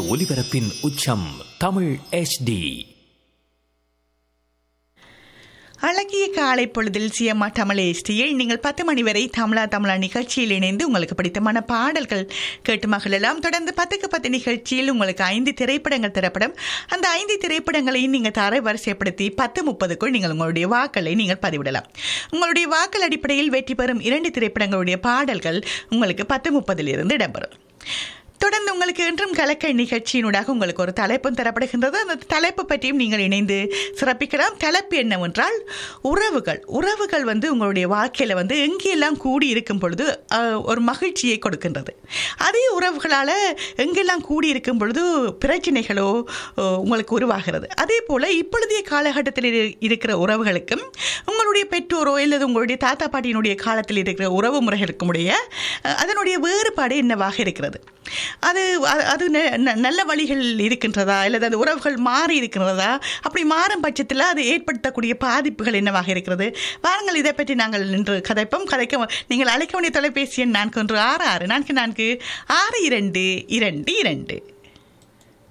ஒலிபரப்பின் உச்சம் தமிழ் HD அழகிய காலை பொழுதில் சிஎம்மா தமிழ் எஸ்டியில் நீங்கள் பத்து மணி வரை தமிழா தமிழா நிகழ்ச்சியில் இணைந்து உங்களுக்கு பிடித்தமான பாடல்கள் கேட்டு மகிழலாம் தொடர்ந்து பத்துக்கு பத்து நிகழ்ச்சியில் உங்களுக்கு ஐந்து திரைப்படங்கள் தரப்படும் அந்த ஐந்து திரைப்படங்களையும் நீங்கள் தர வரிசைப்படுத்தி பத்து முப்பதுக்குள் நீங்கள் உங்களுடைய வாக்களை நீங்கள் பதிவிடலாம் உங்களுடைய வாக்கள் அடிப்படையில் வெற்றி பெறும் இரண்டு திரைப்படங்களுடைய பாடல்கள் உங்களுக்கு பத்து முப்பதிலிருந்து இடம்பெறும் தொடர்ந்து உங்களுக்கு இன்றும் கலக்க நிகழ்ச்சியினூடாக உங்களுக்கு ஒரு தலைப்பும் தரப்படுகின்றது அந்த தலைப்பு பற்றியும் நீங்கள் இணைந்து சிறப்பிக்கலாம் தலைப்பு என்னவென்றால் உறவுகள் உறவுகள் வந்து உங்களுடைய வாழ்க்கையில் வந்து எங்கெல்லாம் கூடி இருக்கும் பொழுது அஹ், ஒரு மகிழ்ச்சியை கொடுக்கின்றது அதே உறவுகளால் எங்கெல்லாம் கூடி இருக்கும் பொழுது பிரச்சனைகளோ அஹ், உங்களுக்கு உருவாகிறது அதே போல் இப்பொழுதைய காலகட்டத்தில் இரு- இருக்கிற உறவுகளுக்கும் உங்களுடைய பெற்றோரோ அல்லது உங்களுடைய தாத்தா பாட்டியினுடைய காலத்தில் இருக்கிற உறவு முறைகளுக்கும் உடைய அஹ், அதனுடைய வேறுபாடு என்னவாக இருக்கிறது அது அது- அது ந- ந- நல்ல வழிகள் இருக்கின்றதா அல்லது அந்த உறவுகள் மாறி இருக்கிறதா அப்படி மாறும் பட்சத்தில் அது ஏற்படுத்தக்கூடிய பாதிப்புகள் என்னவாக இருக்கிறது வாருங்கள் இதை பற்றி நாங்கள் இன்று கதைப்போம் கதைக்க நீங்கள் அழைக்க வேண்டிய தொலைபேசி எண் நான்கு ஒன்று ஆறு ஆறு நான்கு நான்கு ஆறு இரண்டு இரண்டு இரண்டு